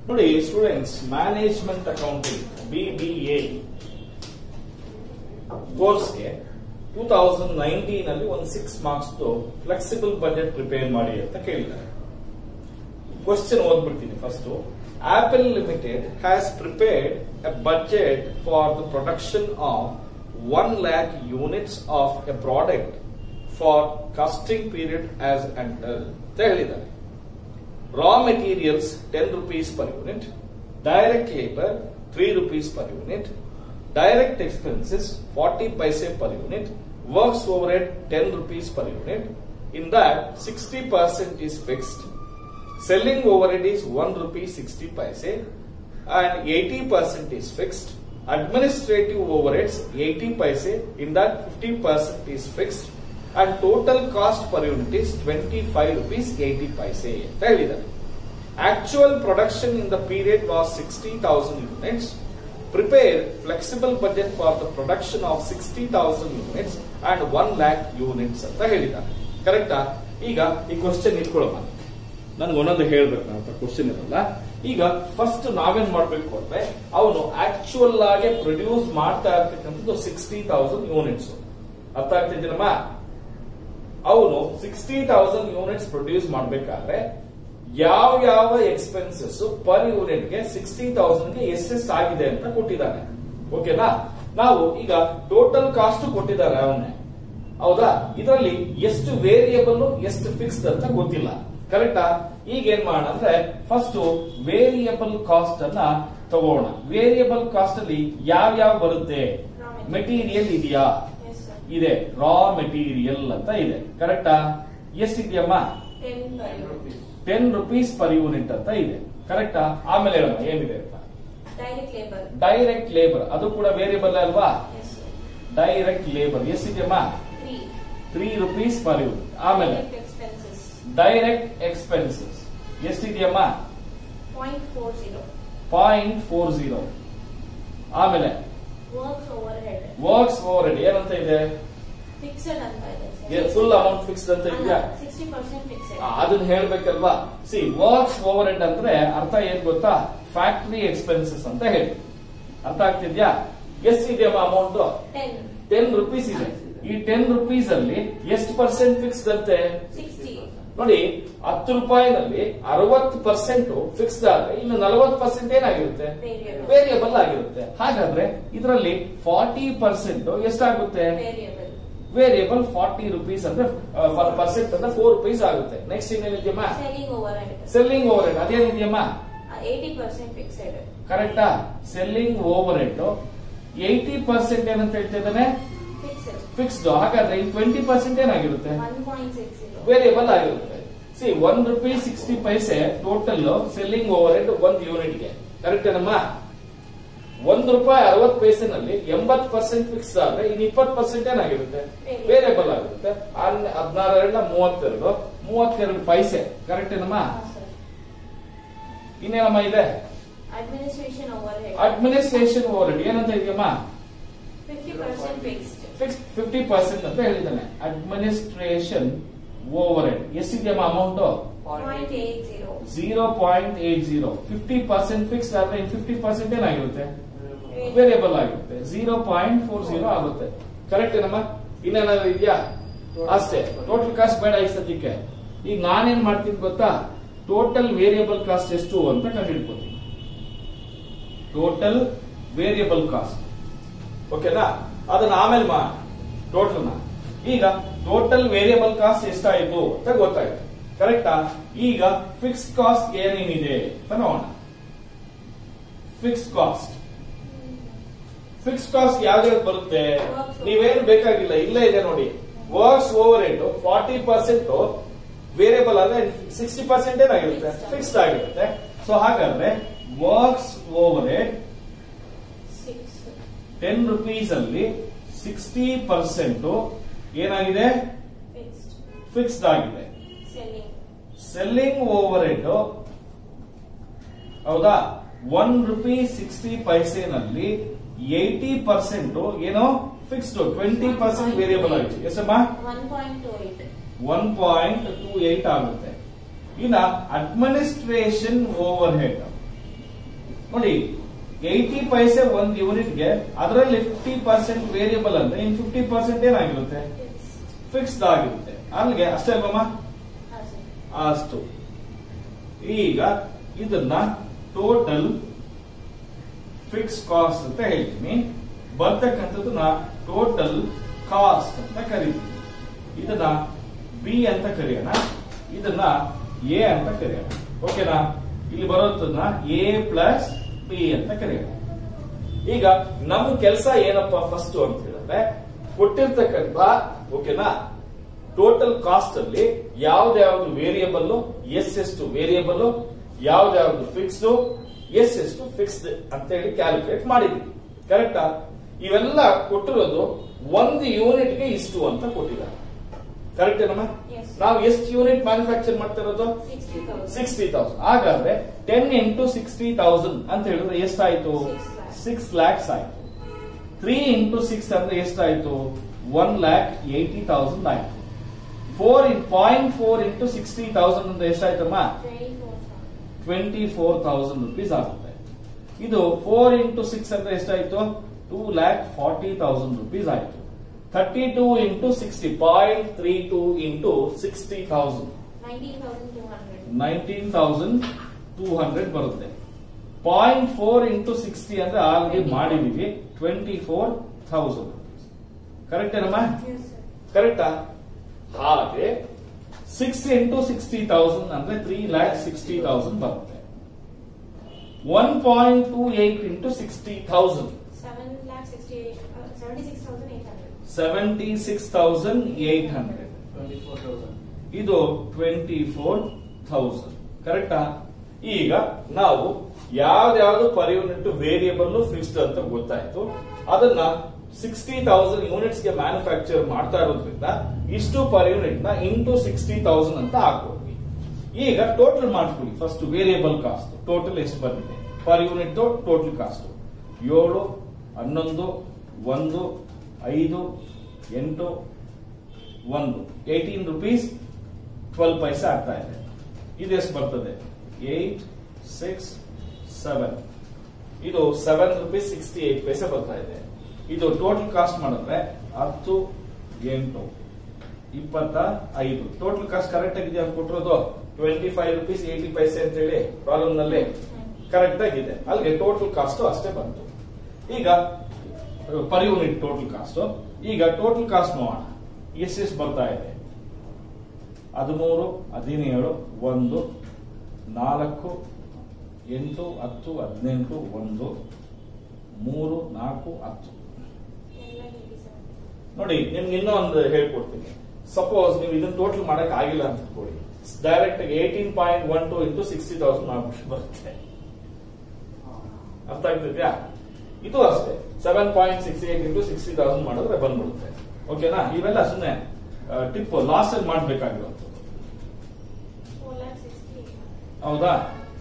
ನೋಡಿ students management accounting BBA ಕೋರ್ಸ್ಗೆ two thousand nineteen ಅಲ್ಲಿ ಒಂದು six marks flexible budget prepare ಮಾಡಿ ಅಂತ ಕೇಳಿದ್ದಾರೆ ಕ್ವಶನ್ ಓದ್ಬಿಡ್ತೀನಿ first Apple limited has prepared a budget for the production of one lakh units of a product for costing period as under ಅಂತ ಹೇಳಿದ್ದಾರೆ raw materials 10 rupees per unit, direct labor 3 rupees per unit, direct expenses 40 paise per unit, works overhead 10 rupees per unit. In that 60% is fixed. Selling overhead is 1 rupee 60 paise and 80% is fixed. Administrative overheads 80 paise. In that 50% is fixed. and total cost per unit is 25 rupees 80 paise ಅಂತ ಹೇಳಿದ್ದಾರೆ actual production in the period was sixty thousand units prepare flexible budget for the production of sixty thousand units and one lakh units ಅಂತ ಹೇಳಿದ್ದಾರೆ ಕರೆಕ್ಟಾ ಈಗ ಈ question ಇಟ್ಕೊಳ್ಳೋಣ ನನ್ಗೆ ಒಂದೊಂದು ಹೇಳ್ಬೇಕು ಅಂತ ಕ್ವಶನ್ ಇರಲ್ಲ ಈಗ ಫಸ್ಟ್ ನಾವೇನ್ ಮಾಡ್ಬೇಕು ಅಂದ್ರೆ ಅವನು ಆಕ್ಚುಯಲ್ ಆಗಿ ಪ್ರೊಡ್ಯೂಸ್ ಮಾಡ್ತಾ ಇರ್ತಕ್ಕಂಥದ್ದು ಸಿಕ್ಸ್ಟಿ ತೌಸಂಡ್ ಯೂನಿಟ್ಸ್ ಅರ್ಥ ಆಗ್ತಿದ್ದೀನಮ್ಮ ಅವನು ಸಿಕ್ಸ್ಟಿ ತೌಸಂಡ್ ಯೂನಿಟ್ಸ್ ಪ್ರೊಡ್ಯೂಸ್ ಮಾಡಬೇಕಾದ್ರೆ ಯಾವ ಯಾವ ಎಕ್ಸ್ಪೆನ್ಸಸ್ ಪರ್ ಯೂನಿಟ್ ಗೆ ಸಿಕ್ಸ್ಟಿ ತೌಸಂಡ್ ಗೆ ಎಷ್ಟೆಷ್ಟು ಆಗಿದೆ ಅಂತ ಕೊಟ್ಟಿದ್ದಾನೆ ಓಕೆನಾ ನಾವು ಈಗ ಟೋಟಲ್ ಕಾಸ್ಟ್ ಕೊಟ್ಟಿದ್ದಾರೆ ಅವನೇ ಹೌದಾ ಇದರಲ್ಲಿ ಎಷ್ಟು ವೇರಿಯಬಲ್ ಎಷ್ಟು ಫಿಕ್ಸ್ಡ್ ಅಂತ ಗೊತ್ತಿಲ್ಲ ಕರೆಕ್ಟಾ ಈಗ ಏನ್ ಮಾಡೋಣ ಅಂದ್ರೆ ಫಸ್ಟ್ ವೇರಿಯಬಲ್ ಕಾಸ್ಟ್ ಅನ್ನ ತಗೋಣ ವೇರಿಯಬಲ್ ಕಾಸ್ಟ್ ಅಲ್ಲಿ ಯಾವ ಯಾವ ಬರುತ್ತೆ ಮೆಟೀರಿಯಲ್ ಇದೆಯಾ Yes, sir. ಇದೆ ರಾ ಮೆಟೀರಿಯಲ್ ಅಂತ ಇದೆ ಕರೆಕ್ಟಾ ಎಷ್ಟಿದೆಯಮ್ಮ 10 per unit. Ten rupees per unit ಅಂತ ಇದೆ ಕರೆಕ್ಟಾ ಆಮೇಲೆ ಹೇಳೋಣ ಏನಿದೆ ಅಂತ Direct labor. ಡೈರೆಕ್ಟ್ ಲೇಬರ್ ಅದು ಕೂಡ ವೇರಿಯಬಲ್ ಅಲ್ವಾ Yes, sir. ಡೈರೆಕ್ಟ್ ಲೇಬರ್ ಎಷ್ಟಿದೆಯಮ್ಮ 3. ತ್ರೀ ರುಪೀಸ್ ಪರ್ ಯೂನಿಟ್ ಆಮೇಲೆ Direct expenses. ಡೈರೆಕ್ಟ್ ಎಕ್ಸ್ಪೆನ್ಸಸ್ ಎಷ್ಟಿದೆಯಮ್ಮ 0.40. ಪಾಯಿಂಟ್ ಫೋರ್ ಜೀರೋ ಆಮೇಲೆ Works overhead. ವರ್ಕ್ಸ್ ಓವರ್ ಏನಂತ ಇದೆ Fixed ಅಂತ ಇದೆ sir. ಫುಲ್ ಅಮೌಂಟ್ ಫಿಕ್ಸ್ಡ್ ಅಂತ ಇದೆಯಾ ಅಲ್ಲ, 60% fixed. ಆ, ಅದನ್ನ ಹೇಳ್ಬೇಕಲ್ವಾ ಸಿ ವರ್ಕ್ಸ್ ಓವರ್ ಹೆಡ್ ಅಂದ್ರೆ ಅರ್ಥ ಏನ್ ಗೊತ್ತಾ ಫ್ಯಾಕ್ಟರಿ ಎಕ್ಸ್ಪೆನ್ಸಸ್ ಅಂತ ಹೇಳಿ ಅರ್ಥ ಆಗ್ತಿದ್ಯಾ ಎಷ್ಟಿದೆಯಮ್ಮ ಅಮೌಂಟ್ 10. ಟೆನ್ ರುಪೀಸ್ ಇದೆ ಈ ಟೆನ್ ರುಪೀಸ್ ಅಲ್ಲಿ ಎಷ್ಟು ಪರ್ಸೆಂಟ್ ಫಿಕ್ಸ್ಡ್ ಅಂತೆ 60. ನೋಡಿ ಹತ್ತು ರೂಪಾಯಿನಲ್ಲಿ ಅರವತ್ತು ಪರ್ಸೆಂಟ್ ಫಿಕ್ಸ್ಡ್ ಆದ್ರೆ ಇನ್ನು ನಲವತ್ತು ಪರ್ಸೆಂಟ್ ಏನಾಗಿರುತ್ತೆ Variable. ವೇರಿಯಬಲ್ ಆಗಿರುತ್ತೆ ಹಾಗಾದ್ರೆ ಇದರಲ್ಲಿ ಫಾರ್ಟಿ ಪರ್ಸೆಂಟ್ ಎಷ್ಟಾಗುತ್ತೆ Variable. ವೇರಿಯಬಲ್ ಫಾರ್ಟಿ ರುಪೀಸ್ ಅಂದ್ರೆ ಪರ್ ಪರ್ಸೆಂಟ್ ಅಂದ್ರೆ ಫೋರ್ ರುಪೀಸ್ ಆಗುತ್ತೆ ನೆಕ್ಸ್ಟ್ ಇನ್ನೇನಿದೆಯಮ್ಮ Selling overhead. Selling overhead ಅದೇನಿದೆಯಮ್ಮ Uh, 80% fixed. ಕರೆಕ್ಟಾ selling overhead eighty percent ಏನಂತ ಹೇಳ್ತಾ ಇದ್ದಾನೆ Fixed. ಫಿಕ್ಸ್ಡ್ ಹಾಗಾದ್ರೆ ಈ ಟ್ವೆಂಟಿ ಪರ್ಸೆಂಟ್ ಏನಾಗಿರುತ್ತೆ 1.60. ವೇರಿಯಬಲ್ ಆಗಿರುತ್ತೆ see one rupee sixty paise total selling overhead ಒಂದು ಯೂನಿಟ್ ಗೆ ಕರೆಕ್ಟ್ ಏನಮ್ಮ ಒಂದು ರೂಪಾಯಿ ಅರವತ್ತು ಪೈಸೆನಲ್ಲಿ ಎಂಬತ್ತು ಪರ್ಸೆಂಟ್ ಫಿಕ್ಸ್ ಆದ್ರೆ ಇನ್ನು ಇಪ್ಪತ್ತು ಪರ್ಸೆಂಟ್ ಏನಾಗಿರುತ್ತೆ ವೇರಿಯಬಲ್ ಆಗಿರುತ್ತೆ ಹದಿನಾರರಿಂದ ಮೂವತ್ತೆರಡು ಮೂವತ್ತೆರಡು ಪೈಸೆ ಕರೆಕ್ಟ್ ಏನಮ್ಮ ಹಾ, sir. ಇನ್ನೇನಮ್ಮ ಇದೆ Administration overhead. Administration overhead ಏನಂತ ಇದೆಯಮ್ಮ 50% fixed. ಫಿಕ್ಸ್ ಫಿಫ್ಟಿ ಪರ್ಸೆಂಟ್ ಅಂತ ಹೇಳಿದ್ದಾನೆ ಅಡ್ಮಿನಿಸ್ಟ್ರೇಷನ್ ಓವರ್ ಹೆಡ್ ಎಷ್ಟಿದೆಯಮ್ಮ amount 0.80. Zero point eight zero fifty percent fix ಆದ್ರೆ ಇನ್ ಫಿಫ್ಟಿ ಪರ್ಸೆಂಟ್ ಏನಾಗಿರುತ್ತೆ Variable. ವೇರಿಯಬಲ್ ಆಗಿರುತ್ತೆ ಜೀರೋ ಪಾಯಿಂಟ್ ಫೋರ್ ಜೀರೋ ಆಗುತ್ತೆ ಕರೆಕ್ಟ್ ಏನಮ್ಮ ಇನ್ನೇನಾದ್ರು ಇದೆಯಾ ಅಷ್ಟೇ ಟೋಟಲ್ ಕಾಸ್ಟ್ ಬೇಡ ಈ ಸದ್ಯಕ್ಕೆ ಈಗ ನಾನೇನ್ ಮಾಡ್ತೀನಿ ಗೊತ್ತಾ ಟೋಟಲ್ ವೇರಿಯಬಲ್ ಕಾಸ್ಟ್ ಎಷ್ಟು ಅಂತ ಕಂಡುಹಿಡ್ಕೋತೀನಿ ಟೋಟಲ್ ವೇರಿಯಬಲ್ ಕಾಸ್ಟ್ ಓಕೆನಾ ಅದನ್ನ ಆಮೇಲೆ ಮಾ ಟೋಟಲ್ ಈಗ ಟೋಟಲ್ ವೇರಿಯಬಲ್ ಕಾಸ್ಟ್ ಎಷ್ಟಾಯ್ತು ಅಂತ ಗೊತ್ತಾಯ್ತು ಕರೆಕ್ಟಾ ಈಗ ಫಿಕ್ಸ್ಡ್ ಕಾಸ್ಟ್ ಏನೇನಿದೆ ಅಂತ ನೋಡೋಣ ಫಿಕ್ಸ್ಡ್ ಕಾಸ್ಟ್ ಫಿಕ್ಸ್ಡ್ ಕಾಸ್ಟ್ ಯಾವ್ಯಾವ್ದು ಬರುತ್ತೆ ನೀವೇನು ಬೇಕಾಗಿಲ್ಲ ಇಲ್ಲೇ ಇದೆ ನೋಡಿ works overhead forty percent variable ಆದ್ರೆ ಸಿಕ್ಸ್ಟಿ ಪರ್ಸೆಂಟ್ ಏನಾಗಿರುತ್ತೆ Fixed. ಫಿಕ್ಸ್ಡ್ ಆಗಿರುತ್ತೆ ಸೊ ಹಾಗಾದ್ರೆ works overhead 6. Ten rupees ಅಲ್ಲಿ ಸಿಕ್ಸ್ಟಿ ಪರ್ಸೆಂಟ್ ಏನಾಗಿದೆ Fixed. ಫಿಕ್ಸ್ಡ್ ಆಗಿದೆ Selling. ಸೆಲ್ಲಿಂಗ್ ಓವರ್ ಹೆಡ್ ಹೌದಾ ಒನ್ ರುಪಿ ಸಿಕ್ಸ್ಟಿ ಪೈಸೆನಲ್ಲಿ ಏಯ್ಟಿ ಪರ್ಸೆಂಟ್ ಏನೋ ಫಿಕ್ಸ್ಡ್ ಟ್ವೆಂಟಿ ಪರ್ಸೆಂಟ್ ವೇರಿಯಬಲ್ ಆಗಿದೆ ಎಷ್ಟಮ್ಮ 1.28. ಒನ್ ಪಾಯಿಂಟ್ ಟೂ ಏಟ್ ಆಗುತ್ತೆ ಇನ್ನ ಅಡ್ಮಿನಿಸ್ಟ್ರೇಷನ್ ಓವರ್ ಹೆಡ್ ನೋಡಿ ಏಯ್ಟಿ ಪೈಸೆ ಒಂದು ಯೂನಿಟ್ಗೆ ಅದರಲ್ಲಿ ಫಿಫ್ಟಿ ಪರ್ಸೆಂಟ್ ವೇರಿಯಬಲ್ ಅಂದ್ರೆ ಇನ್ ಫಿಫ್ಟಿ ಪರ್ಸೆಂಟ್ ಏನಾಗಿರುತ್ತೆ ಫಿಕ್ಸ್ಡ್ ಆಗಿರುತ್ತೆ ಅಲ್ಲಿಗೆ ಅಷ್ಟೇ ಅಲ್ವಮ್ಮ ಅಷ್ಟು ಈಗ ಇದನ್ನ ಟೋಟಲ್ ಫಿಕ್ಸ್ ಕಾಸ್ಟ್ ಅಂತ ಹೇಳ್ತೀನಿ ಬರ್ತಕ್ಕಂಥದ್ದನ್ನ ಟೋಟಲ್ ಕಾಸ್ಟ್ ಅಂತ ಕರಿತೀವಿ ಇದನ್ನ ಬಿ ಅಂತ ಕರೆಯೋಣ ಇದನ್ನ ಎ ಅಂತ ಕರೆಯೋಣ ಓಕೆನಾ ಇಲ್ಲಿ ಬರೋದನ್ನ ಎ ಪ್ಲಸ್ ಬಿ ಅಂತ ಕರೆಯೋಣ ಈಗ ನಮ್ಮ ಕೆಲಸ ಏನಪ್ಪಾ ಫಸ್ಟ್ ಅಂತ ಹೇಳಿದ್ರೆ ಕೊಟ್ಟಿರ್ತಕ್ಕಂಥ ಓಕೆನಾ ಟೋಟಲ್ ಕಾಸ್ಟ್ ಅಲ್ಲಿ ಯಾವ್ದ್ಯಾವ್ದು ವೇರಿಯಬಲ್ ಎಷ್ಟೆಷ್ಟು ವೇರಿಯಬಲ್ ಯಾವ್ದ್ಯಾವ್ದು ಫಿಕ್ಸ್ಡ್ ಎಷ್ಟೆಷ್ಟು ಫಿಕ್ಸ್ಡ್ ಅಂತ ಹೇಳಿ ಕ್ಯಾಲ್ಕುಲೇಟ್ ಮಾಡಿದ್ವಿ ಕರೆಕ್ಟಾ ಇವೆಲ್ಲ ಕೊಟ್ಟಿರೋದು ಒಂದು ಯೂನಿಟ್ಗೆ ಇಷ್ಟು ಅಂತ ಕೊಟ್ಟಿದ್ದಾರೆ ಕರೆಕ್ಟ್ ಏನಮ್ಮ Yes. ನಾವು ಎಷ್ಟು ಯೂನಿಟ್ ಮ್ಯಾನುಫ್ಯಾಕ್ಚರ್ ಮಾಡ್ತಾ ಇರೋದು ಸಿಕ್ಸ್ಟಿ ತೌಸಂಡ್ ಸಿಕ್ಸ್ಟಿ ತೌಸಂಡ್ ಹಾಗಾದ್ರೆ ಟೆನ್ ಇಂಟು ಸಿಕ್ಸ್ಟಿ ತೌಸಂಡ್ ಅಂತ ಹೇಳಿದ್ರೆ ಎಷ್ಟಾಯ್ತು Six lakhs. ಸಿಕ್ಸ್ ಲ್ಯಾಕ್ಸ್ ಆಯ್ತು ತ್ರೀ ಇಂಟು ಸಿಕ್ಸ್ ಅಂದ್ರೆ ಎಷ್ಟಾಯ್ತು ಒನ್ ಲ್ಯಾಕ್ ಏಯ್ಟಿ ತೌಸಂಡ್ ಆಯ್ತು ಫೋರ್ ಇನ್ point four into sixty thousand ಅಂದ್ರೆ ಎಷ್ಟಾಯ್ತಮ್ಮ twenty four twenty four thousand rupees ಆಗುತ್ತೆ ಇದು ಫೋರ್ ಇಂಟು ಸಿಕ್ಸ್ ಅಂದ್ರೆ ಎಷ್ಟಾಯ್ತು two lakh forty thousand rupees ಆಯ್ತು thirty two into sixty point three two into sixty thousand nineteen thousand two hundred nineteen thousand two hundred ಬರುತ್ತೆ point four into sixty ಅಂದ್ರೆ already ಮಾಡಿದೀವಿ twenty four thousand correct ಏನಮ್ಮ ಕರೆಕ್ಟಾ ಹಾಗೆ six into sixty thousand ಅಂದ್ರೆ three lakh sixty thousand ಬರುತ್ತೆ one point two eight into sixty thousand seven lakh sixty seventy six thousand eight hundred seventy six thousand eight hundred ಇದು twenty four thousand ಕರೆಕ್ಟಾ ಈಗ ನಾವು ಯಾವ್ದಾವ್ದು ಪರ್ ಯೂನಿಟ್ ವೇರಿಯಬಲ್ ಫಿಕ್ಸ್ಡ್ ಅಂತ ಗೊತ್ತಾಯ್ತು ಅದನ್ನ ಸಿಕ್ಸ್ಟಿ ತೌಸಂಡ್ ಯೂನಿಟ್ಸ್ ಗೆ ಮ್ಯಾನುಫ್ಯಾಕ್ಚರ್ ಮಾಡ್ತಾ ಇರೋದ್ರಿಂದ ಇಷ್ಟು ಪರ್ ಯೂನಿಟ್ ನ ಇಂಟು ಸಿಕ್ಸ್ಟಿ ತೌಸಂಡ್ ಅಂತ ಹಾಕೊಡ್ವಿ ಈಗ ಟೋಟಲ್ ಮಾಡ್ಕೊಳ್ಳಿ ಫಸ್ಟ್ ವೇರಿಯಬಲ್ ಕಾಸ್ಟ್ ಟೋಟಲ್ ಎಷ್ಟು ಬಂದಿದೆ ಪರ್ ಯೂನಿಟ್ ಟೋಟಲ್ ಕಾಸ್ಟ್ ಏಳು ಹನ್ನೊಂದು ಒಂದು ಐದು ಎಂಟು ಒಂದು ಏಯ್ಟೀನ್ ರುಪೀಸ್ ಟ್ವೆಲ್ ಪೈಸೆ ಆಗ್ತಾ ಇದೆ ಇದೆಷ್ಟು ಬರ್ತದೆ ಏಟ್ ಸಿಕ್ಸ್ ಸೆವೆನ್ ಇದು seven rupees sixty eight paise ಬರ್ತಾ ಇದೆ ಇದು ಟೋಟಲ್ ಕಾಸ್ಟ್ ಮಾಡಿದ್ರೆ ಹತ್ತು ಎಂಟು ಇಪ್ಪತ್ತ ಐದು ಟೋಟಲ್ ಕಾಸ್ಟ್ ಕರೆಕ್ಟ್ ಆಗಿದೆ ಅಂತ ಕೊಟ್ಟಿರೋದು twenty five rupees eighty paise ಅಂತ ಹೇಳಿ ಪ್ರಾಬ್ಲಮ್ ನಲ್ಲಿ ಕರೆಕ್ಟ್ ಆಗಿದೆ ಅಲ್ಲಿಗೆ ಟೋಟಲ್ ಕಾಸ್ಟ್ ಅಷ್ಟೇ ಬಂತು ಈಗ ಪರ್ ಯೂನಿಟ್ ಟೋಟಲ್ ಕಾಸ್ಟ್ ಈಗ ಟೋಟಲ್ ಕಾಸ್ಟ್ ನೋಡೋಣ ಎಷ್ಟೆಷ್ಟು ಬರ್ತಾ ಇದೆ ಹದಿಮೂರು ಹದಿನೇಳು ಒಂದು ನಾಲ್ಕು ಎಂಟು ಹತ್ತು ಹದಿನೆಂಟು ಒಂದು ಮೂರು ನಾಲ್ಕು ಹತ್ತು ಟೆನ್ ಲ್ಯಾಕ್ ಏಯ್ಟಿ ಸೆವೆನ್ ನೋಡಿ ನಿಮ್ಗೆ ಇನ್ನೂ ಒಂದು ಹೇಳ್ಕೊಡ್ತೀನಿ ಸಪೋಸ್ ನೀವು ಇದನ್ನ ಟೋಟಲ್ ಮಾಡಕ್ ಆಗಿಲ್ಲ ಅಂತ ಇಟ್ಕೊಳ್ಳಿ direct eighteen point one two into sixty thousand ಮಾಡ್ಬಿಟ್ಟು ಬರುತ್ತೆ ಅರ್ಥ ಆಗ್ತಿದ್ಯಾ ಇದು ಅಷ್ಟೇ seven point six eight into sixty thousand ಮಾಡಿದ್ರೆ ಬಂದ್ಬಿಡುತ್ತೆ ಓಕೆನಾ ಇವೆಲ್ಲ ಸುಮ್ಮನೆ ಟಿಪ್ ಲಾಸ್ ಅಲ್ಲಿ ಮಾಡ್ಬೇಕಾಗಿರೋದು ಫೋರ್ ಲ್ಯಾಕ್ ಸಿಕ್ಸ್ಟಿ ಏಟ್ ಹೌದಾ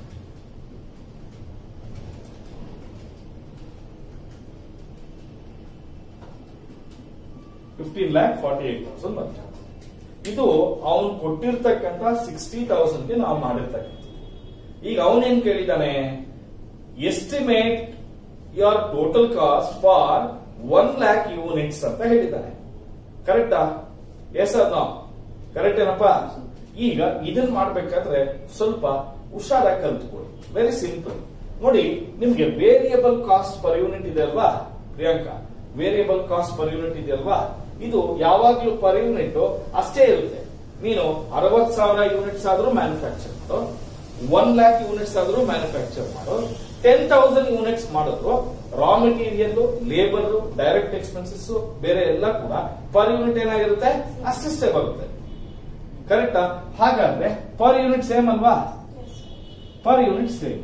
fifteen lakh forty eight thousand ಬಂತು ಇದು ಅವನು ಕೊಟ್ಟಿರ್ತಕ್ಕಂತ ಸಿಕ್ಸ್ಟಿ ತೌಸಂಡ್ಗೆ ನಾವು ಮಾಡಿರ್ತಕ್ಕಂಥ ಈಗ ಅವನೇನ್ ಕೇಳಿದಾನೆ estimate your total cost for one lakh units ಅಂತ ಹೇಳಿದ್ದಾನೆ ಕರೆಕ್ಟಾ ಎಸ್ ಅರ್ ನೋ ಕರೆಕ್ಟ್ ಏನಪ್ಪಾ ಈಗ ಇದನ್ನ ಮಾಡ್ಬೇಕಾದ್ರೆ ಸ್ವಲ್ಪ ಹುಷಾರಾಗಿ ಕಲ್ತ್ಕೊಳ್ಳಿ ವೆರಿ ಸಿಂಪಲ್ ನೋಡಿ ನಿಮ್ಗೆ ವೇರಿಯಬಲ್ ಕಾಸ್ಟ್ ಪರ್ ಯೂನಿಟ್ ಇದೆ ಅಲ್ವಾ Priyanka variable cost per unit ಇದೆ ಅಲ್ವಾ ಇದು ಯಾವಾಗ್ಲೂ ಪರ್ ಯೂನಿಟ್ ಅಷ್ಟೇ ಇರುತ್ತೆ ನೀನು ಅರವತ್ ಸಾವಿರ ಯೂನಿಟ್ಸ್ ಆದ್ರೂ ಮ್ಯಾನುಫ್ಯಾಕ್ಚರ್ ಮಾಡು ಒನ್ ಲ್ಯಾಕ್ ಯೂನಿಟ್ಸ್ ಆದ್ರೂ ಮ್ಯಾನುಫ್ಯಾಕ್ಚರ್ ಮಾಡು ಟೆನ್ ತೌಸಂಡ್ ಯೂನಿಟ್ಸ್ ಮಾಡಿದ್ರು raw material labour direct expenses ಬೇರೆ ಎಲ್ಲ ಕೂಡ ಪರ್ ಯೂನಿಟ್ ಏನಾಗಿರುತ್ತೆ ಅಷ್ಟಷ್ಟೇ ಬರುತ್ತೆ ಕರೆಕ್ಟಾ ಹಾಗಾದ್ರೆ ಪರ್ ಯೂನಿಟ್ ಸೇಮ್ ಅಲ್ವಾ ಎಸ್ ಪರ್ ಯೂನಿಟ್ ಸೇಮ್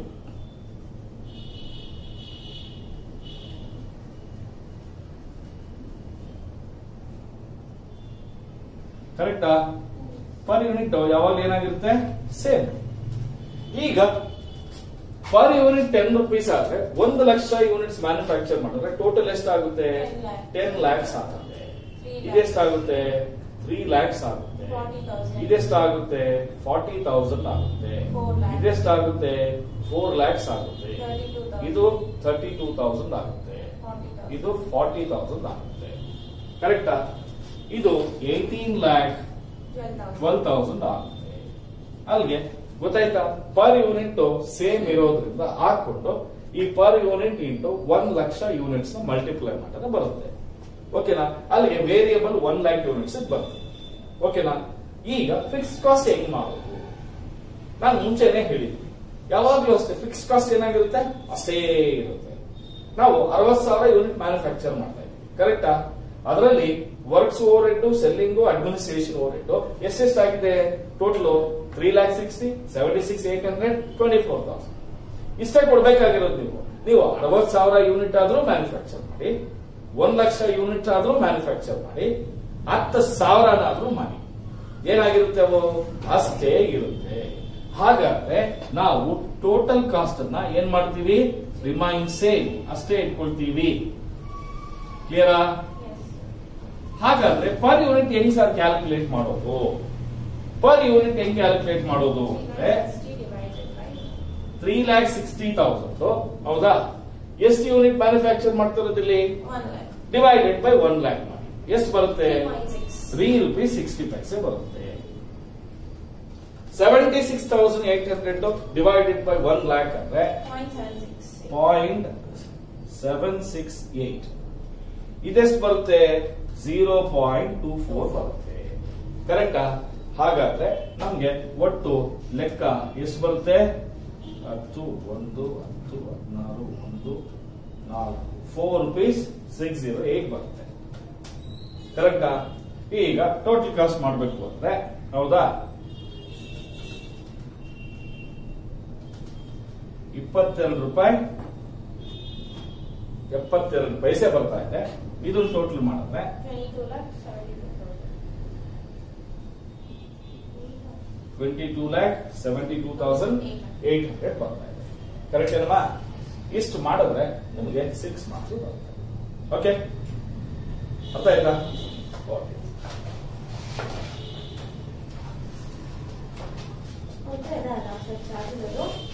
ಕರೆಕ್ಟಾ ಪರ್ ಯೂನಿಟ್ ಯಾವಾಗ ಏನಾಗಿರುತ್ತೆ ಸೇಮ್ ಈಗ ಪರ್ ಯೂನಿಟ್ ಟೆನ್ ರುಪೀಸ್ ಆದ್ರೆ ಒಂದು ಲಕ್ಷ ಯೂನಿಟ್ಸ್ ಮ್ಯಾನುಫ್ಯಾಕ್ಚರ್ ಮಾಡಿದ್ರೆ ಟೋಟಲ್ ಎಷ್ಟಾಗುತ್ತೆ 10 lakh. ಟೆನ್ ಲ್ಯಾಕ್ಸ್ ಆಗುತ್ತೆ Three lakhs. ಇದೆಷ್ಟಾಗುತ್ತೆ ತ್ರೀ ಲ್ಯಾಕ್ಸ್ ಆಗುತ್ತೆ ಫಾರ್ಟಿ ತೌಸಂಡ್ ಇದೆಷ್ಟಾಗುತ್ತೆ ಫಾರ್ಟಿ ತೌಸಂಡ್ ಆಗುತ್ತೆ Four lakhs. ಇದೆಷ್ಟಾಗುತ್ತೆ ಫೋರ್ ಲ್ಯಾಕ್ಸ್ ಆಗುತ್ತೆ ತರ್ಟಿ ಟೂ ತೌಸಂಡ್ ಇದು ತರ್ಟಿ ಟೂ ತೌಸಂಡ್ ಆಗುತ್ತೆ ಫಾರ್ಟಿ ತೌಸಂಡ್ ಇದು ಫಾರ್ಟಿ ತೌಸಂಡ್ ಆಗುತ್ತೆ ಕರೆಕ್ಟಾ ಇದು eighteen lakh twelve thousand twelve thousand ಆಗುತ್ತೆ ಅಲ್ಲಿಗೆ ಗೊತ್ತಾಯ್ತಾ ಪರ್ ಯೂನಿಟ್ ಸೇಮ್ ಇರೋದ್ರಿಂದ ಹಾಕೊಂಡು ಈ ಪರ್ ಯೂನಿಟ್ ಇಂಟು ಒಂದ್ ಲಕ್ಷ ಯೂನಿಟ್ಸ್ ನ ಮಲ್ಟಿಪ್ಲೈ ಮಾಡಿದ್ರೆ ಬರುತ್ತೆ ಓಕೆನಾ ಅಲ್ಲಿಗೆ ವೇರಿಯಬಲ್ ಒನ್ ಲ್ಯಾಕ್ ಯೂನಿಟ್ಸ್ ಬರುತ್ತೆ ಓಕೆನಾ ಈಗ ಫಿಕ್ಸ್ ಕಾಸ್ಟ್ ಹೆಂಗ್ ಮಾಡೋದು ನಾನು ಮುಂಚೆನೆ ಹೇಳಿದ್ವಿ ಯಾವಾಗ್ಲೂ ಅಷ್ಟೇ ಫಿಕ್ಸ್ ಕಾಸ್ಟ್ ಏನಾಗಿರುತ್ತೆ ಅಷ್ಟೇ ಇರುತ್ತೆ ನಾವು ಅರವತ್ ಸಾವಿರ ಯೂನಿಟ್ ಮ್ಯಾನುಫ್ಯಾಕ್ಚರ್ ಮಾಡ್ತಾ ಇದ್ವಿ ಕರೆಕ್ಟಾ ಅದರಲ್ಲಿ works overhead selling administration overhead ಎಷ್ಟೆಷ್ಟಾಗಿದೆ total three lakh sixty seventy six eight hundred twenty four thousand ಇಷ್ಟೇ ಕೊಡ್ಬೇಕಾಗಿರೋದು ನೀವು ನೀವು ಅರವತ್ ಸಾವಿರ ಯೂನಿಟ್ ಆದ್ರೂ ಮ್ಯಾನುಫ್ಯಾಕ್ಚರ್ ಮಾಡಿ ಒಂದ್ ಲಕ್ಷ ಯೂನಿಟ್ ಆದ್ರೂ ಮ್ಯಾನುಫ್ಯಾಕ್ಚರ್ ಮಾಡಿ ಹತ್ತು ಸಾವಿರನಾದ್ರೂ ಮಾಡಿ ಏನಾಗಿರುತ್ತೆ ಅವು ಅಷ್ಟೇ ಇರುತ್ತೆ ಹಾಗಾದ್ರೆ ನಾವು ಟೋಟಲ್ ಕಾಸ್ಟ್ ಅನ್ನ ಏನ್ ಮಾಡ್ತೀವಿ ರಿಮೈನ್ ಸೇಮ್ ಅಷ್ಟೇ ಇಟ್ಕೊಳ್ತೀವಿ ಕ್ಲಿಯರಾ ಎಸ್ ಹಾಗಾದ್ರೆ ಪರ್ ಯೂನಿಟ್ ಹೆಂಗ್ ಸರ್ ಕ್ಯಾಲ್ಕುಲೇಟ್ ಮಾಡೋದು ಪರ್ ಯೂನಿಟ್ ಹೆಂಗ್ ಕ್ಯಾಲ್ಕುಲೇಟ್ ಮಾಡೋದು ಅಂದ್ರೆ sixty divided by three lakh sixty thousand ಹೌದಾ ಎಷ್ಟು ಯೂನಿಟ್ ಮ್ಯಾನುಫ್ಯಾಕ್ಚರ್ ಮಾಡ್ತಿರೋದಿಲ್ಲಿ one lakh divided by one lakh ಮಾಡಿ ಎಷ್ಟು ಬರುತ್ತೆ point six three rupees sixty paise ಬರುತ್ತೆ seventy six thousand eight hundred divided by one lakh ಅಂದ್ರೆ point seven six point seven six eight ಇದೆಷ್ಟು ಬರುತ್ತೆ ಝೀರೋ ಪಾಯಿಂಟ್ ಟೂ ಫೋರ್ ಬರುತ್ತೆ ಕರೆಕ್ಟಾ ಹಾಗಾದ್ರೆ ನಮ್ಗೆ ಒಟ್ಟು ಲೆಕ್ಕ ಎಷ್ಟು ಬರುತ್ತೆ ಹತ್ತು ಒಂದು ಹತ್ತು ಹದಿನಾರು ಒಂದು ನಾಲ್ಕು four rupees six zero eight ಬರುತ್ತೆ ಕರೆಕ್ಟಾ ಈಗ ಟೋಟಲ್ ಕಾಸ್ಟ್ ಮಾಡಬೇಕು ಅಂದ್ರೆ ಹೌದಾ ಇಪ್ಪತ್ತೆರಡು ರೂಪಾಯಿ ಎಪ್ಪತ್ತೆರಡು ಪೈಸೆ ಬರ್ತಾ ಇದೆ ಇದನ್ನ ಟೋಟಲ್ ಮಾಡಿದ್ರೆ twenty two lakh seventy two thousand twenty two lakh seventy two thousand eight hundred ಬರ್ತಾ ಇದೆ ಕರೆಕ್ಟ್ ಏನಮ್ಮ ಇಷ್ಟು ಮಾಡಿದ್ರೆ ನಿಮಗೆ ಸಿಕ್ಸ್ ಮಾರ್ಕ್ಸ್ ಬರುತ್ತೆ ಓಕೆ ಅರ್ಥ ಆಯ್ತಾ ಓಕೆ ಮತ್ತೆ ಅದಲ್ಲ ಸರ್ ಚಾರ್ಜ್ ಅದು